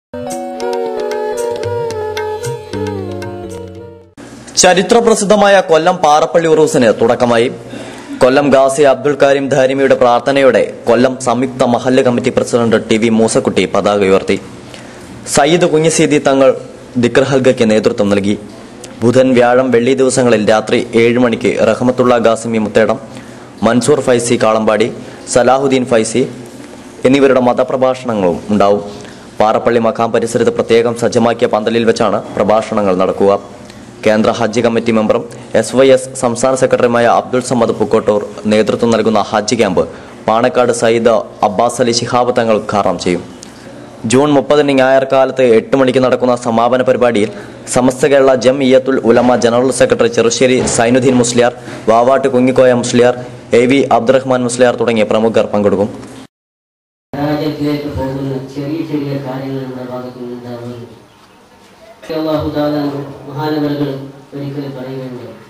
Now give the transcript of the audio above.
ചരിത്രപ്രസിദ്ധമായ കൊല്ലം പാറപ്പള്ളി ഉറൂസിന് തുടക്കമായി കൊല്ലം ഗാസി അബ്ദുൽ കാരിം ധാരിമിയുടെ പ്രാർത്ഥനയോടെ കൊല്ലം സംയുക്ത മഹല്ല് committee president T V Moosakutty പതാക ഉയർത്തി സയ്യിദ് കുഞ്ഞിസീതി തങ്ങൾ ദിക്ർഹൽഗയ്ക്ക് നേതൃത്വം നൽകി ബുധൻ വ്യാഴം വെള്ളി ദിവസങ്ങളിൽ രാത്രി ഏഴ് മണിക്ക് റഹ്മത്തുള്ള ഗാസിമി മുത്തേടം മൻസൂർ ഫൈസി കാളമ്പാടി സലാഹുദ്ദീൻ ഫൈസി എന്നിവരുടെ മതപ്രഭാഷണങ്ങളും ഉണ്ടാവും പാറപ്പള്ളി മഖാം പരിസരത്ത് പ്രത്യേകം സജ്ജമാക്കിയ പന്തലിൽ വെച്ചാണ് പ്രഭാഷണങ്ങൾ നടക്കുക കേന്ദ്ര ഹജ്ജ് കമ്മിറ്റി മെമ്പറും എസ് വൈ എസ് സംസ്ഥാന സെക്രട്ടറിയുമായ അബ്ദുൾ സമദ് പുക്കോട്ടൂർ നേതൃത്വം നൽകുന്ന ഹജ്ജ് ക്യാമ്പ് പാണക്കാട് സയ്യിദ് അബ്ബാസ് അലി ശിഹാബ് തങ്ങൾ ഉദ്ഘാടനം ചെയ്യും ജൂൺ മുപ്പതിന് ഞായർക്കാലത്ത് എട്ട് മണിക്ക് നടക്കുന്ന സമാപന പരിപാടിയിൽ Samastha Kerala Jamiyyathul Ulama general secretary Cherussery Zainuddin Musliyar Vavad Kunhikoya Musliyar A V Abdurahman Musliyar തുടങ്ങിയ പ്രമുഖർ പങ്കെടുക്കും പരാജയത്തിലേക്ക് പോകുന്ന ചെറിയ ചെറിയ കാര്യങ്ങൾ നമ്മുടെ ഭാഗത്തു നിന്നുണ്ടാവുന്നു അള്ളാഹു താല മഹാനവറുകൾ ഒരിക്കൽ പറയുന്നുണ്ട്